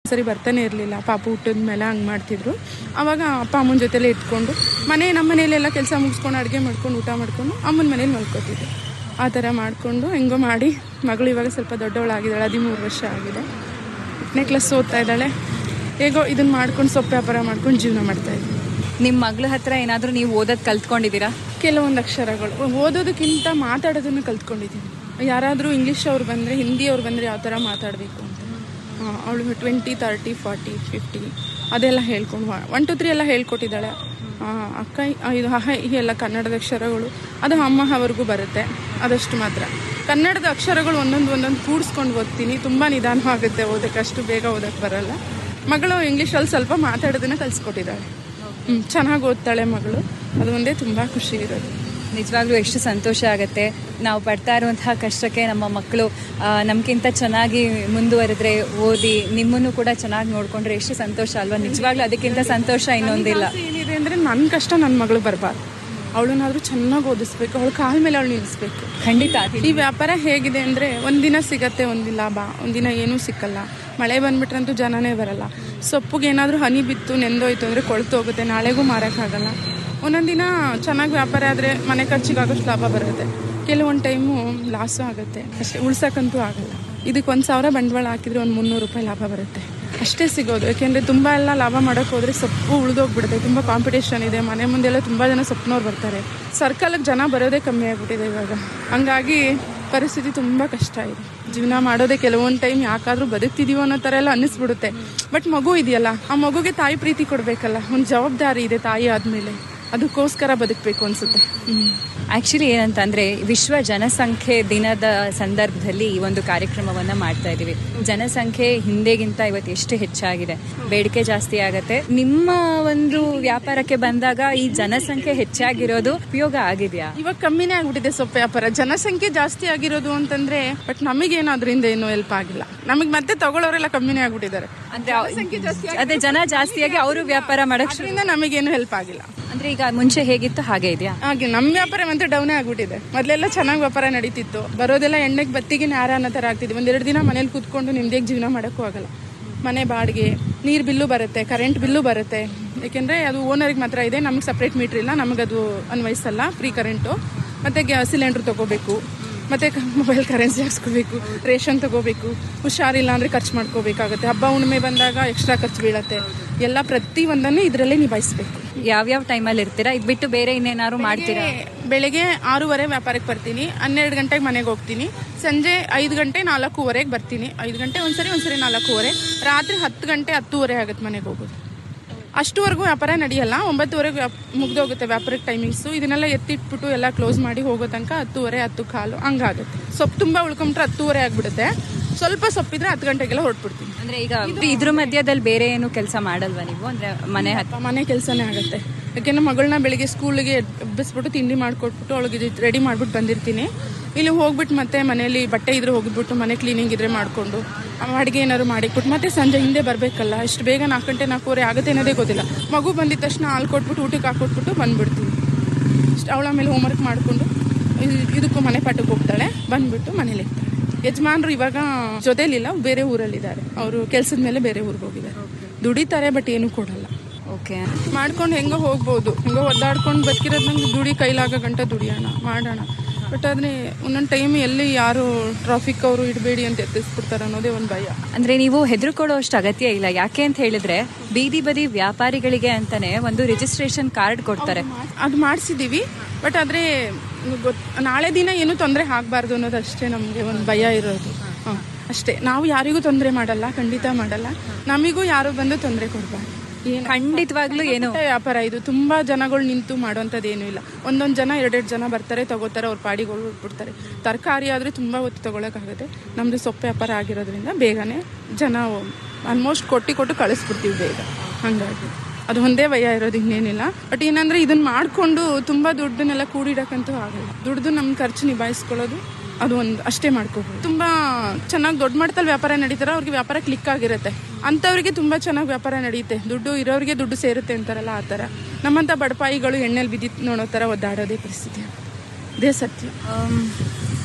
ಸರಿ ಬರ್ತಾನೆ ಇರಲಿಲ್ಲ ಪಾಪ ಹುಟ್ಟಿದ ಮೇಲೆ ಹಂಗೆ ಮಾಡ್ತಿದ್ರು ಅವಾಗ ಅಪ್ಪ ಅಮ್ಮನ ಜೊತೆಲೇ ಇಟ್ಕೊಂಡು ಮನೆ ನಮ್ಮ ಮನೆಯಲ್ಲೆಲ್ಲ ಕೆಲಸ ಮುಗಿಸ್ಕೊಂಡು ಅಡುಗೆ ಮಾಡ್ಕೊಂಡು ಊಟ ಮಾಡ್ಕೊಂಡು ಅಮ್ಮನ ಮನೇಲಿ ಮಲ್ಕೋತಿದ್ದೆ ಆ ಥರ ಮಾಡಿಕೊಂಡು ಹೆಂಗೋ ಮಾಡಿ ಮಗಳು ಇವಾಗ ಸ್ವಲ್ಪ ದೊಡ್ಡವಳಾಗಿದ್ದಾಳೆ ಹದಿಮೂರು ವರ್ಷ ಆಗಿದೆ ಎಂಟನೇ ಕ್ಲಾಸ್ ಓದ್ತಾ ಇದ್ದಾಳೆ ಹೇಗೋ ಇದನ್ನು ಮಾಡ್ಕೊಂಡು ಸೊಪ್ಪು ವ್ಯಾಪಾರ ಮಾಡ್ಕೊಂಡು ಜೀವನ ಮಾಡ್ತಾ ಇದ್ದೆ ನಿಮ್ಮ ಮಗಳ ಹತ್ರ ಏನಾದರೂ ನೀವು ಓದೋದು ಕಲ್ತ್ಕೊಂಡಿದ್ದೀರಾ ಕೆಲವೊಂದು ಅಕ್ಷರಗಳು ಓದೋದಕ್ಕಿಂತ ಮಾತಾಡೋದನ್ನು ಕಲ್ತ್ಕೊಂಡಿದ್ದೀನಿ ಯಾರಾದರೂ ಇಂಗ್ಲೀಷ್ ಅವ್ರು ಬಂದರೆ ಹಿಂದಿ ಅವ್ರು ಬಂದರೆ ಯಾವ ಥರ ಮಾತಾಡಬೇಕು ಅಂತ ಅವಳು ಟ್ವೆಂಟಿ ತರ್ಟಿ ಫಾರ್ಟಿ ಫಿಫ್ಟಿ ಅದೆಲ್ಲ ಹೇಳ್ಕೊಂಡು ಒನ್ ಟು ತ್ರೀ ಎಲ್ಲ ಹೇಳ್ಕೊಟ್ಟಿದ್ದಾಳೆ ಆ, ಅಕ್ಕ ಆ, ಇದು ಅಹ ಈ ಎಲ್ಲ ಕನ್ನಡದ ಅಕ್ಷರಗಳು ಅದು ಅಮ್ಮ ಅವರೆಗೂ ಬರುತ್ತೆ ಅದಷ್ಟು ಮಾತ್ರ ಕನ್ನಡದ ಅಕ್ಷರಗಳು ಒಂದೊಂದು ಒಂದೊಂದು ಕೂಡಿಸ್ಕೊಂಡು ಓದ್ತೀನಿ ತುಂಬ ನಿಧಾನವಾಗುತ್ತೆ ಓದಕ್ಕೆ ಅಷ್ಟು ಬೇಗ ಓದಕ್ಕೆ ಬರಲ್ಲ ಮಗಳು ಇಂಗ್ಲೀಷಲ್ಲಿ ಸ್ವಲ್ಪ ಮಾತಾಡೋದನ್ನ ಕಲಿಸ್ಕೊಟ್ಟಿದ್ದಾಳೆ ಹ್ಞೂ ಚೆನ್ನಾಗಿ ಓದ್ತಾಳೆ ಮಗಳು ಅದು ಒಂದೇ ತುಂಬ ಖುಷಿ ಇರೋದು ನಿಜವಾಗ್ಲೂ ಎಷ್ಟು ಸಂತೋಷ ಆಗುತ್ತೆ ನಾವು ಪಡ್ತಾ ಇರುವಂತಹ ಕಷ್ಟಕ್ಕೆ ನಮ್ಮ ಮಕ್ಕಳು ನಮ್ಗಿಂತ ಚೆನ್ನಾಗಿ ಮುಂದುವರೆದ್ರೆ ಓದಿ ನಿಮ್ಮನ್ನು ಕೂಡ ಚೆನ್ನಾಗಿ ನೋಡ್ಕೊಂಡ್ರೆ ಎಷ್ಟು ಸಂತೋಷ ಅಲ್ವಾ ನಿಜವಾಗ್ಲೂ ಅದಕ್ಕಿಂತ ಸಂತೋಷ ಇನ್ನೊಂದಿಲ್ಲ ಆಸೆ ಏನಿದೆ ಅಂದರೆ ನನ್ನ ಕಷ್ಟ ನನ್ನ ಮಗಳು ಬರಬಾರ್ದು ಅವಳನ್ನಾದ್ರೂ ಚೆನ್ನಾಗಿ ಓದಿಸ್ಬೇಕು ಅವಳ ಕಾಲ ಮೇಲೆ ಅವಳು ನಿಲ್ಲಿಸ್ಬೇಕು ಖಂಡಿತ ಈ ವ್ಯಾಪಾರ ಹೇಗಿದೆ ಅಂದರೆ ಒಂದಿನ ಸಿಗತ್ತೆ ಒಂದಿನ ಲಾಭ ಒಂದಿನ ಏನೂ ಸಿಕ್ಕಲ್ಲ ಮಳೆ ಬಂದ್ಬಿಟ್ರಂತೂ ಜನನೇ ಬರಲ್ಲ ಸೊಪ್ಪುಗೆ ಏನಾದರೂ ಹನಿ ಬಿತ್ತು ನೆಂದೋಯ್ತು ಅಂದರೆ ಕೊಳ್ತು ಹೋಗುತ್ತೆ ನಾಳೆಗೂ ಮಾರೋಕ್ಕಾಗಲ್ಲ ಒಂದೊಂದು ದಿನ ಚೆನ್ನಾಗಿ ವ್ಯಾಪಾರ ಆದರೆ ಮನೆ ಖರ್ಚಿಗಾಗೋಷ್ಟು ಲಾಭ ಬರುತ್ತೆ ಕೆಲವೊಂದು ಟೈಮು ಲಾಸು ಆಗುತ್ತೆ ಅಷ್ಟೇ ಉಳ್ಸಕ್ಕಂತೂ ಆಗಲ್ಲ ಇದಕ್ಕೆ ಒಂದು ಸಾವಿರ ಬಂಡವಾಳ ಹಾಕಿದ್ರೆ ಒಂದು ಮುನ್ನೂರು ರೂಪಾಯಿ ಲಾಭ ಬರುತ್ತೆ ಅಷ್ಟೇ ಸಿಗೋದು ಯಾಕೆಂದರೆ ತುಂಬ ಎಲ್ಲ ಲಾಭ ಮಾಡೋಕ್ಕೆ ಹೋದರೆ ಸೊಪ್ಪು ಉಳಿದೋಗ್ಬಿಡುತ್ತೆ ತುಂಬ ಕಾಂಪಿಟೇಷನ್ ಇದೆ ಮನೆ ಮುಂದೆಲ್ಲ ತುಂಬ ಜನ ಸೊಪ್ಪಿನವ್ರು ಬರ್ತಾರೆ ಸರ್ಕಲ್ಗೆ ಜನ ಬರೋದೇ ಕಮ್ಮಿ ಆಗಿಬಿಟ್ಟಿದೆ ಇವಾಗ ಹಂಗಾಗಿ ಪರಿಸ್ಥಿತಿ ತುಂಬ ಕಷ್ಟ ಇದೆ ಜೀವನ ಮಾಡೋದೇ ಕೆಲವೊಂದು ಟೈಮ್ ಯಾಕಾದರೂ ಬದುಕ್ತಿದೀವೋ ಅನ್ನೋ ಥರ ಎಲ್ಲ ಅನ್ನಿಸ್ಬಿಡುತ್ತೆ ಬಟ್ ಮಗು ಇದೆಯಲ್ಲ ಆ ಮಗುಗೆ ತಾಯಿ ಪ್ರೀತಿ ಕೊಡಬೇಕಲ್ಲ ಒಂದು ಜವಾಬ್ದಾರಿ ಇದೆ ತಾಯಿ ಆದಮೇಲೆ ಅದಕ್ಕೋಸ್ಕರ ಬದುಕಬೇಕು ಅನಿಸುತ್ತೆ ಹ್ಞೂ ಆಕ್ಚುಲಿ ಏನಂತಂದ್ರೆ ವಿಶ್ವ ಜನಸಂಖ್ಯೆ ದಿನದ ಸಂದರ್ಭದಲ್ಲಿ ಈ ಒಂದು ಕಾರ್ಯಕ್ರಮವನ್ನ ಮಾಡ್ತಾ ಇದೀವಿ ಜನಸಂಖ್ಯೆ ಹಿಂದೆಗಿಂತ ಇವತ್ತು ಎಷ್ಟು ಹೆಚ್ಚಾಗಿದೆ ಬೇಡಿಕೆ ಜಾಸ್ತಿ ಆಗತ್ತೆ ನಿಮ್ಮ ಒಂದು ವ್ಯಾಪಾರಕ್ಕೆ ಬಂದಾಗ ಈ ಜನಸಂಖ್ಯೆ ಹೆಚ್ಚಾಗಿರೋದು ಉಪಯೋಗ ಆಗಿದೆಯಾ ಇವಾಗ ಕಮ್ಮಿನೇ ಆಗ್ಬಿಟ್ಟಿದೆ ಸೊಪ್ಪು ವ್ಯಾಪಾರ ಜನಸಂಖ್ಯೆ ಜಾಸ್ತಿ ಆಗಿರೋದು ಅಂತಂದ್ರೆ ಬಟ್ ನಮಗೇನು ಅದರಿಂದ ಏನು ಹೆಲ್ಪ್ ಆಗಿಲ್ಲ ನಮಗೆ ಮತ್ತೆ ತಗೊಳ್ಳೋರೆಲ್ಲ ಕಮ್ಮಿನೇ ಆಗ್ಬಿಟ್ಟಿದ್ದಾರೆ ಅಂದ್ರೆ ಅವ್- ಅದೇ ಜನ ಜಾಸ್ತಿಯಾಗಿ ಅವರು ವ್ಯಾಪಾರ ಮಾಡಕ್ ಶುರು ಅದರಿಂದ ನಮಗೇನು ಹೆಲ್ಪ್ ಆಗಿಲ್ಲ ಅಂದ್ರೆ ಈಗ ಮುಂಚೆ ಹೇಗಿತ್ತು ಹಾಗೆ ಇದೆಯಾ ಹಾಗೆ ನಮ್ಮ ವ್ಯಾಪಾರ ಮತ್ತೆ ಡೌನೇ ಆಗ್ಬಿಟ್ಟಿದೆ ಮೊದಲೆಲ್ಲ ಚೆನ್ನಾಗಿ ವ್ಯಾಪಾರ ನಡೀತಿತ್ತು ಬರೋದೆಲ್ಲ ಎಣ್ಣೆಗೆ ಬತ್ತಿಗೆ ನ್ಯಾರ ಅನ್ನೋ ಥರ ಆಗ್ತಿದೆ ಒಂದೆರಡು ದಿನ ಮನೇಲಿ ಕೂತ್ಕೊಂಡು ನಿಮ್ದೇಗೆ ಜೀವನ ಮಾಡೋಕ್ಕೂ ಆಗಲ್ಲ ಮನೆ ಬಾಡಿಗೆ ನೀರು ಬಿಲ್ಲು ಬರುತ್ತೆ ಕರೆಂಟ್ ಬಿಲ್ಲು ಬರುತ್ತೆ ಏಕೆಂದರೆ ಅದು ಓನರಿಗೆ ಮಾತ್ರ ಇದೆ ನಮಗೆ ಸಪ್ರೇಟ್ ಮೀಟ್ರ್ ಇಲ್ಲ ನಮಗದು ಅನ್ವಯಿಸಲ್ಲ ಫ್ರೀ ಕರೆಂಟು ಮತ್ತು ಗ್ಯಾ ಸಿಲಿಂಡ್ರ್ ತೊಗೋಬೇಕು ಮತ್ತು ಮೊಬೈಲ್ ಕರೆನ್ಸಿ ಹಾಕ್ಸ್ಕೋಬೇಕು ರೇಷನ್ ತೊಗೋಬೇಕು ಹುಷಾರಿಲ್ಲ ಅಂದರೆ ಖರ್ಚು ಮಾಡ್ಕೋಬೇಕಾಗುತ್ತೆ ಹಬ್ಬ ಹುಣ್ಣಿಮೆ ಬಂದಾಗ ಎಕ್ಸ್ಟ್ರಾ ಖರ್ಚು ಬೀಳತ್ತೆ ಎಲ್ಲ ಪ್ರತಿ ಒಂದನ್ನು ಇದರಲ್ಲೇ ನಿಭಾಯಿಸಬೇಕು ಯಾವ್ಯಾವ ಟೈಮಲ್ಲಿ ಇರ್ತೀರಾ ಇದು ಬಿಟ್ಟು ಬೇರೆ ಇನ್ನೇನಾದ್ರು ಮಾಡ್ತೀರಾ ಬೆಳಗ್ಗೆ ಆರೂವರೆ ವ್ಯಾಪಾರಕ್ಕೆ ಬರ್ತೀನಿ ಹನ್ನೆರಡು ಗಂಟೆಗೆ ಮನೆಗೆ ಹೋಗ್ತೀನಿ ಸಂಜೆ ಐದು ಗಂಟೆ ನಾಲ್ಕೂವರೆಗೆ ಬರ್ತೀನಿ ಐದು ಗಂಟೆ ಒಂದ್ಸರಿ ಒಂದ್ಸರಿ ನಾಲ್ಕೂವರೆ ರಾತ್ರಿ ಹತ್ತು ಗಂಟೆ ಹತ್ತೂವರೆ ಆಗುತ್ತೆ ಮನೆಗೆ ಹೋಗೋದು ಅಷ್ಟುವರೆಗೂ ವ್ಯಾಪಾರ ನಡೆಯಲ್ಲ ಒಂಬತ್ತುವರೆಗೆ ಮುಗ್ದೋಗುತ್ತೆ ವ್ಯಾಪಾರಕ್ಕೆ ಟೈಮಿಂಗ್ಸು ಇದನ್ನೆಲ್ಲ ಎತ್ತಿಟ್ಬಿಟ್ಟು ಎಲ್ಲ ಕ್ಲೋಸ್ ಮಾಡಿ ಹೋಗೋ ತನಕ ಹತ್ತೂವರೆ ಹತ್ತು ಕಾಲು ಹಂಗಾಗುತ್ತೆ ಸೊಪ್ಪು ತುಂಬ ಉಳ್ಕೊಂಬಿಟ್ರೆ ಹತ್ತೂವರೆ ಆಗಿಬಿಡುತ್ತೆ ಸ್ವಲ್ಪ ಸೊಪ್ಪಿದ್ರೆ ಹತ್ತು ಗಂಟೆಗೆಲ್ಲ ಹೊರಟ್ಬಿಡ್ತೀನಿ ಅಂದ್ರೆ ಈಗ ಇದ್ರ ಮಧ್ಯದಲ್ಲಿ ಬೇರೆ ಏನು ಕೆಲಸ ಮಾಡಲ್ವಾ ನೀವು ಅಂದ್ರೆ ಮನೆ ಹತ್ರ ಅಪ್ಪ ಮನೆ ಕೆಲಸನೇ ಆಗುತ್ತೆ ಯಾಕೆಂದ್ರೆ ಮಗಳನ್ನ ಬೆಳಿಗ್ಗೆ ಸ್ಕೂಲಿಗೆ ಎಬ್ಬಿಸ್ಬಿಟ್ಟು ತಿಂಡಿ ಮಾಡಿಕೊಟ್ಬಿಟ್ಟು ಅವಳಿಗೆ ರೆಡಿ ಮಾಡ್ಬಿಟ್ಟು ಬಂದಿರ್ತೀನಿ ಇಲ್ಲಿ ಹೋಗ್ಬಿಟ್ಟು ಮತ್ತೆ ಮನೇಲಿ ಬಟ್ಟೆ ಇದ್ರೆ ಹೋಗ್ಬಿಟ್ಟು ಮನೆ ಕ್ಲೀನಿಂಗ್ ಇದ್ರೆ ಮಾಡಿಕೊಂಡು ಅಡುಗೆ ಏನಾದ್ರು ಮಾಡಿಕೊಟ್ಟು ಮತ್ತೆ ಸಂಜೆ ಹಿಂದೆ ಬರಬೇಕಲ್ಲ ಇಷ್ಟು ಬೇಗ ನಾಲ್ಕು ಗಂಟೆ ನಾಲ್ಕೂವರೆ ಆಗುತ್ತೆ ಅನ್ನೋದೇ ಗೊತ್ತಿಲ್ಲ ಮಗು ಬಂದಿದ ತಕ್ಷಣ ಹಾಲು ಕೊಟ್ಬಿಟ್ಟು ಊಟಕ್ಕೆ ಹಾಕೊಟ್ಬಿಟ್ಟು ಬಂದ್ಬಿಡ್ತೀನಿ ಇಷ್ಟು ಅವಳ ಮೇಲೆ ಹೋಮ್ವರ್ಕ್ ಮಾಡಿಕೊಂಡು ಇದಕ್ಕೂ ಮನೆ ಪಾಠಕ್ಕೆ ಹೋಗ್ತಾಳೆ ಬಂದ್ಬಿಟ್ಟು ಮನೇಲಿ ಇರ್ತಾಳೆ ಯಜಮಾನ್ರು ಇವಾಗ ಜೊತೆಲಿಲ್ಲ ಬೇರೆ ಊರಲ್ಲಿದ್ದಾರೆ ಅವರು ಕೆಲಸದ ಮೇಲೆ ಬೇರೆ ಊರಿಗೆ ಹೋಗಿದ್ದಾರೆ ದುಡಿತಾರೆ ಬಟ್ ಏನೂ ಕೊಡಲ್ಲ ಓಕೆ ಮಾಡ್ಕೊಂಡು ಹೆಂಗೋ ಹೋಗ್ಬೋದು ಹೆಂಗೋ ಒದ್ದಾಡ್ಕೊಂಡು ಬದುಕಿರೋದು ನಂಗೆ ದುಡಿ ಕೈಲಾಗ ಗಂಟ ದುಡಿಯೋಣ ಮಾಡೋಣ ಬಟ್ ಆದರೆ ಒಂದೊಂದು ಟೈಮ್ ಎಲ್ಲಿ ಯಾರು ಟ್ರಾಫಿಕ್ ಅವರು ಇಡಬೇಡಿ ಅಂತ ಎತ್ತಿಸ್ಬಿಡ್ತಾರೆ ಅನ್ನೋದೇ ಒಂದು ಭಯ ಅಂದ್ರೆ ನೀವು ಹೆದರ್ಕೊಳ್ಳೋ ಅಷ್ಟು ಅಗತ್ಯ ಇಲ್ಲ ಯಾಕೆ ಅಂತ ಹೇಳಿದ್ರೆ ಬೀದಿ ಬದಿ ವ್ಯಾಪಾರಿಗಳಿಗೆ ಅಂತಾನೆ ಒಂದು ರಿಜಿಸ್ಟ್ರೇಷನ್ ಕಾರ್ಡ್ ಕೊಡ್ತಾರೆ ಅದು ಮಾಡಿಸಿದ್ದೀವಿ ಬಟ್ ಆದರೆ ಗೊತ್ ನಾಳೆ ದಿನ ಏನೂ ತೊಂದರೆ ಆಗಬಾರ್ದು ಅನ್ನೋದು ಅಷ್ಟೇ ನಮಗೆ ಒಂದು ಭಯ ಇರೋದು ಹಾಂ ಅಷ್ಟೇ ನಾವು ಯಾರಿಗೂ ತೊಂದರೆ ಮಾಡಲ್ಲ ಖಂಡಿತ ಮಾಡಲ್ಲ ನಮಿಗೂ ಯಾರು ಬಂದು ತೊಂದರೆ ಕೊಡಬಾರ್ದು ಏನು ಖಂಡಿತವಾಗ್ಲೂ ಏನು ಇಂಥ ವ್ಯಾಪಾರ ಇದು ತುಂಬಾ ಜನಗಳು ನಿಂತು ಮಾಡುವಂಥದ್ದು ಏನೂ ಇಲ್ಲ ಒಂದೊಂದು ಜನ ಎರಡೆರಡು ಜನ ಬರ್ತಾರೆ ತಗೋತಾರೆ ಅವ್ರ ಪಾಡಿಗಳು ಬಿಟ್ಬಿಡ್ತಾರೆ ತರಕಾರಿ ಆದರೆ ತುಂಬ ಹೊತ್ತು ತಗೊಳಕ್ಕಾಗುತ್ತೆ ನಮ್ಮದು ಸೊಪ್ಪು ವ್ಯಾಪಾರ ಆಗಿರೋದ್ರಿಂದ ಬೇಗನೆ ಜನ ಆಲ್ಮೋಸ್ಟ್ ಕೊಟ್ಟು ಕೊಟ್ಟು ಕಳಿಸ್ಬಿಡ್ತೀವಿ ಬೇಗ ಹಾಗಾಗಿ ಅದು ಒಂದೇ ಭಯ ಇರೋದು ಇನ್ನೇನಿಲ್ಲ ಬಟ್ ಏನಂದ್ರೆ ಇದನ್ನ ಮಾಡಿಕೊಂಡು ತುಂಬ ದುಡ್ಡನ್ನೆಲ್ಲ ಕೂಡಿಡಕ್ಕಂತೂ ಆಗಲ್ಲ ದುಡ್ದು ನಮ್ಮ ಖರ್ಚು ನಿಭಾಯಿಸ್ಕೊಳ್ಳೋದು ಅದು ಒಂದು ಅಷ್ಟೇ ಮಾಡ್ಕೋಬೋದು ತುಂಬ ಚೆನ್ನಾಗಿ ದೊಡ್ಡ ಮಟ್ಟದಲ್ಲಿ ವ್ಯಾಪಾರ ನಡೀತಾರೆ ಅವ್ರಿಗೆ ವ್ಯಾಪಾರ ಕ್ಲಿಕ್ ಆಗಿರುತ್ತೆ ಅಂಥವ್ರಿಗೆ ತುಂಬ ಚೆನ್ನಾಗಿ ವ್ಯಾಪಾರ ನಡೆಯುತ್ತೆ ದುಡ್ಡು ಇರೋರಿಗೆ ದುಡ್ಡು ಸೇರುತ್ತೆ ಅಂತಾರಲ್ಲ ಆ ಥರ ನಮ್ಮಂಥ ಬಡಪಾಯಿಗಳು ಎಣ್ಣೆಲಿ ಬಿದ್ದಿತ್ತು ನೋಡೋ ಥರ ಒದ್ದಾಡೋದೇ ಪರಿಸ್ಥಿತಿ ಇದೇ ಸತ್ಯ ಆಮ್,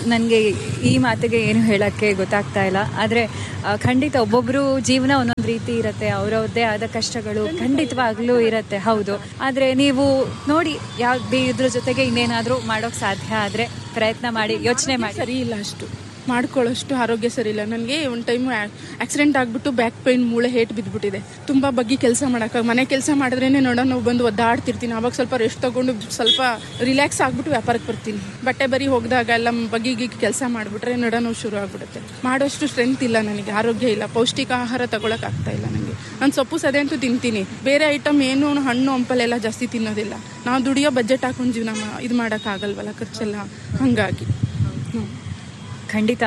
ನನಗೆ ಈ ಮಾತಿಗೆ ಏನು ಹೇಳೋಕ್ಕೆ ಗೊತ್ತಾಗ್ತಾ ಇಲ್ಲ ಆದರೆ ಖಂಡಿತ ಒಬ್ಬೊಬ್ಬರು ಜೀವನ ಒಂದೊಂದು ರೀತಿ ಇರುತ್ತೆ ಅವರವ್ರದ್ದೇ ಆದ ಕಷ್ಟಗಳು ಖಂಡಿತವಾಗ್ಲೂ ಇರುತ್ತೆ ಹೌದು ಆದರೆ ನೀವು ನೋಡಿ ಯಾವ್ದು ಇದ್ರ ಜೊತೆಗೆ ಇನ್ನೇನಾದರೂ ಮಾಡೋಕ್ಕೆ ಸಾಧ್ಯ ಆದರೆ ಪ್ರಯತ್ನ ಮಾಡಿ ಯೋಚನೆ ಮಾಡಿ ಸರಿ ಇಲ್ಲ ಅಷ್ಟು ಮಾಡ್ಕೊಳ್ಳೋಷ್ಟು ಆರೋಗ್ಯ ಸರಿ ಇಲ್ಲ ನನಗೆ ಒಂದು ಟೈಮು ಆಕ್ಸಿಡೆಂಟ್ ಆಗಿಬಿಟ್ಟು ಬ್ಯಾಕ್ ಪೈನ್ ಮೂಳೆ ಹೇಟ್ ಬಿದ್ದುಬಿಟ್ಟಿದೆ ತುಂಬ ಬಗ್ಗೆ ಕೆಲಸ ಮಾಡೋಕ್ಕಾಗ ಮನೆ ಕೆಲಸ ಮಾಡಿದ್ರೇ ನೋಡೋ ನಾವು ಬಂದು ಒದ್ದಾಡ್ತಿರ್ತೀನಿ ಅವಾಗ ಸ್ವಲ್ಪ ರೆಸ್ಟ್ ತೊಗೊಂಡು ಸ್ವಲ್ಪ ರಿಲ್ಯಾಕ್ಸ್ ಆಗಿಬಿಟ್ಟು ವ್ಯಾಪಾರಕ್ಕೆ ಬರ್ತೀನಿ ಬಟ್ಟೆ ಬರಿ ಹೋಗಿದಾಗ ಎಲ್ಲ ಬಗ್ಗಿಗೆ ಕೆಲಸ ಮಾಡಿಬಿಟ್ರೆ ನೋಡೋ ನೋವು ಶುರು ಆಗ್ಬಿಡುತ್ತೆ ಮಾಡೋಷ್ಟು ಸ್ಟ್ರೆಂತ್ ಇಲ್ಲ ನನಗೆ ಆರೋಗ್ಯ ಇಲ್ಲ ಪೌಷ್ಟಿಕ ಆಹಾರ ತಗೊಳಕ್ ಆಗ್ತಾ ಇಲ್ಲ ನನಗೆ ನಾನು ಸೊಪ್ಪು ಸದೆ ಅಂತೂ ತಿಂತೀನಿ ಬೇರೆ ಐಟಮ್ ಏನು ಹಣ್ಣು ಹಂಪಲೆಲ್ಲ ಜಾಸ್ತಿ ತಿನ್ನೋದಿಲ್ಲ ನಾವು ದುಡಿಯೋ ಬಜೆಟ್ ಹಾಕೊಂಡು ಜೀವನ ಮಾ ಇದು ಮಾಡೋಕ್ಕಾಗಲ್ವಲ್ಲ ಖರ್ಚೆಲ್ಲ ಹಾಗಾಗಿ ಹ್ಞೂ ಖಂಡಿತ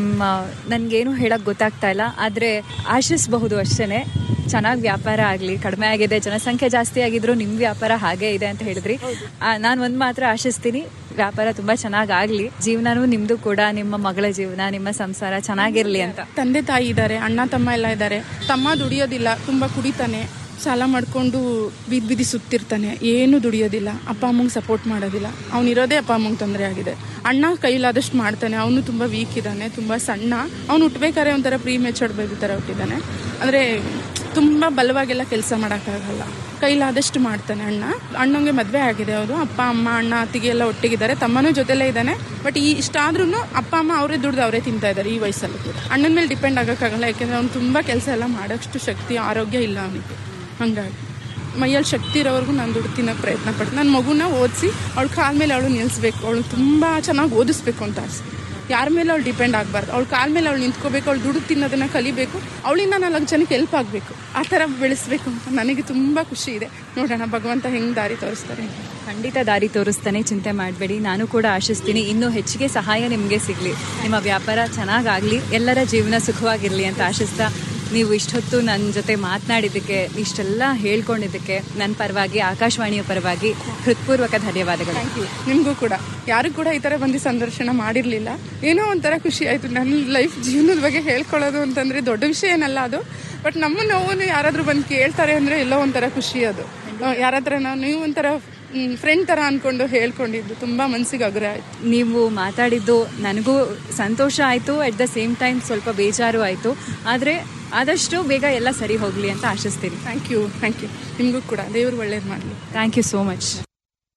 ನನಗೇನು ಹೇಳಕ್ ಗೊತ್ತಾಗ್ತಾ ಇಲ್ಲ ಆದರೆ ಆಶಿಸಬಹುದು ಅಷ್ಟೇ ಚೆನ್ನಾಗಿ ವ್ಯಾಪಾರ ಆಗಲಿ ಕಡಿಮೆ ಆಗಿದೆ ಜನಸಂಖ್ಯೆ ಜಾಸ್ತಿ ಆಗಿದ್ರು ನಿಮ್ಮ ವ್ಯಾಪಾರ ಹಾಗೇ ಇದೆ ಅಂತ ಹೇಳಿದ್ರಿ ನಾನು ಒಂದು ಮಾತ್ರ ಆಶಿಸ್ತೀನಿ ವ್ಯಾಪಾರ ತುಂಬ ಚೆನ್ನಾಗಿ ಆಗಲಿ ಜೀವನನೂ ನಿಮ್ಮದು ಕೂಡ ನಿಮ್ಮ ಮಗಳ ಜೀವನ ನಿಮ್ಮ ಸಂಸಾರ ಚೆನ್ನಾಗಿರಲಿ ಅಂತ ತಂದೆ ತಾಯಿ ಇದ್ದಾರೆ ಅಣ್ಣ ತಮ್ಮ ಎಲ್ಲ ಇದ್ದಾರೆ ತಮ್ಮ ದುಡಿಯೋದಿಲ್ಲ ತುಂಬ ಕುಡಿತಾನೆ ಸಾಲ ಮಾಡಿಕೊಂಡು ಬೀದಿ ಬೀದಿ ಸುತ್ತಿರ್ತಾನೆ ಏನು ದುಡಿಯೋದಿಲ್ಲ ಅಪ್ಪ ಅಮ್ಮಂಗೆ ಸಪೋರ್ಟ್ ಮಾಡೋದಿಲ್ಲ ಅವನಿರೋದೇ ಅಪ್ಪ ಅಮ್ಮಂಗೆ ತೊಂದರೆ ಆಗಿದೆ ಅಣ್ಣ ಕೈಲಾದಷ್ಟು ಮಾಡ್ತಾನೆ ಅವನು ತುಂಬ ವೀಕ್ ಇದ್ದಾನೆ ತುಂಬ ಸಣ್ಣ ಅವ್ನು ಹುಟ್ಬೇಕಾದ್ರೆ ಒಂಥರ ಪ್ರೀ ಮೆಚರ್ಡ್ ಬೇಬಿ ಥರ ಹುಟ್ಟಿದ್ದಾನೆ ಅಂದರೆ ತುಂಬ ಬಲವಾಗೆಲ್ಲ ಕೆಲಸ ಮಾಡೋಕ್ಕಾಗಲ್ಲ ಕೈಲಾದಷ್ಟು ಮಾಡ್ತಾನೆ ಅಣ್ಣ ಅಣ್ಣಂಗೆ ಮದುವೆ ಆಗಿದೆ ಅವರು ಅಪ್ಪ ಅಮ್ಮ ಅಣ್ಣ ಅತ್ತಿಗೆ ಎಲ್ಲ ಒಟ್ಟಿಗಿದ್ದಾರೆ ತಮ್ಮನೂ ಜೊತೆಲೇ ಇದ್ದಾನೆ ಬಟ್ ಈ ಇಷ್ಟಾದ್ರೂ ಅಪ್ಪ ಅಮ್ಮ ಅವರೇ ದುಡ್ದು ಅವರೇ ತಿಂತಾ ಇದ್ದಾರೆ ಈ ವಯಸ್ಸಲ್ಲಿ ಕೂಡ ಅಣ್ಣನ ಮೇಲೆ ಡಿಪೆಂಡ್ ಆಗೋಕ್ಕಾಗಲ್ಲ ಯಾಕೆಂದರೆ ಅವ್ನು ತುಂಬ ಕೆಲಸ ಎಲ್ಲ ಮಾಡೋಷ್ಟು ಶಕ್ತಿ ಆರೋಗ್ಯ ಇಲ್ಲ ಅವನಿಗೆ ಹಂಗಾಗಿ ಮೈಯಲ್ಲಿ ಶಕ್ತಿ ಇರೋವರೆಗೂ ನಾನು ದುಡ್ಡು ತಿನ್ನೋಕೆ ಪ್ರಯತ್ನ ಪಟ್ಟು ನನ್ನ ಮಗುನ ಓದಿಸಿ ಅವಳ ಕಾಲ ಮೇಲೆ ಅವಳು ನಿಲ್ಲಿಸ್ಬೇಕು ಅವಳು ತುಂಬ ಚೆನ್ನಾಗಿ ಓದಿಸ್ಬೇಕು ಅಂತ ಆಸೆ ಯಾರ ಮೇಲೆ ಅವಳು ಡಿಪೆಂಡ್ ಆಗಬಾರ್ದು ಅವಳ ಕಾಲ ಮೇಲೆ ಅವಳು ನಿಂತ್ಕೋಬೇಕು ಅವಳು ದುಡ್ಡು ತಿನ್ನೋದನ್ನ ಕಲಿಬೇಕು ಅವಳಿಂದ ನಾಲ್ಕು ಜನಕ್ಕೆ ಹೆಲ್ಪ್ ಆಗಬೇಕು ಆ ಥರ ಬೆಳೆಸ್ಬೇಕು ಅಂತ ನನಗೆ ತುಂಬ ಖುಷಿ ಇದೆ ನೋಡೋಣ ಭಗವಂತ ಹೆಂಗೆ ದಾರಿ ತೋರಿಸ್ತಾರೆ ಖಂಡಿತ ದಾರಿ ತೋರಿಸ್ತಾನೆ ಚಿಂತೆ ಮಾಡಬೇಡಿ ನಾನು ಕೂಡ ಆಶಿಸ್ತೀನಿ ಇನ್ನೂ ಹೆಚ್ಚಿಗೆ ಸಹಾಯ ನಿಮಗೆ ಸಿಗಲಿ ನಿಮ್ಮ ವ್ಯಾಪಾರ ಚೆನ್ನಾಗಾಗಲಿ ಎಲ್ಲರ ಜೀವನ ಸುಖವಾಗಿರಲಿ ಅಂತ ಆಶಿಸ್ತಾ ನೀವು ಇಷ್ಟೊತ್ತು ನನ್ನ ಜೊತೆ ಮಾತನಾಡಿದ್ದಕ್ಕೆ ಇಷ್ಟೆಲ್ಲ ಹೇಳ್ಕೊಂಡಿದ್ದಕ್ಕೆ ನನ್ನ ಪರವಾಗಿ ಆಕಾಶವಾಣಿಯ ಪರವಾಗಿ ಹೃತ್ಪೂರ್ವಕ ಧನ್ಯವಾದಗಳು ಥ್ಯಾಂಕ್ ಯು ನಿಮಗೂ ಕೂಡ ಯಾರು ಕೂಡ ಈ ಥರ ಬಂದು ಸಂದರ್ಶನ ಮಾಡಿರಲಿಲ್ಲ ಏನೋ ಒಂಥರ ಖುಷಿ ಆಯಿತು ನನ್ನ ಲೈಫ್ ಜೀವನದ ಬಗ್ಗೆ ಹೇಳ್ಕೊಳ್ಳೋದು ಅಂತಂದರೆ ದೊಡ್ಡ ವಿಷಯ ಏನಲ್ಲ ಅದು ಬಟ್ ನಮ್ಮ ನೋವನ್ನು ಯಾರಾದರೂ ಬಂದು ಕೇಳ್ತಾರೆ ಅಂದರೆ ಎಲ್ಲೋ ಒಂಥರ ಖುಷಿ ಅದು ಯಾರ ಹತ್ರ ನಾವು ನೀವು ಒಂಥರ ಫ್ರೆಂಡ್ ಥರ ಅಂದ್ಕೊಂಡು ಹೇಳ್ಕೊಂಡಿದ್ದು ತುಂಬ ಮನಸ್ಸಿಗೆ ಅಗ್ರ ಆಯಿತು ನೀವು ಮಾತಾಡಿದ್ದು ನನಗೂ ಸಂತೋಷ ಆಯಿತು ಅಟ್ ದ ಸೇಮ್ ಟೈಮ್ ಸ್ವಲ್ಪ ಬೇಜಾರು ಆಯಿತು ಆದರೆ ಆದಷ್ಟು ಬೇಗ ಎಲ್ಲ ಸರಿ ಹೋಗಲಿ ಅಂತ ಆಶಿಸ್ತೀನಿ ಥ್ಯಾಂಕ್ ಯು ಥ್ಯಾಂಕ್ ಯು ನಿಮಗೂ ಕೂಡ ದೇವರು ಒಳ್ಳೇದು ಮಾಡಲಿ ಥ್ಯಾಂಕ್ ಯು ಸೋ ಮಚ್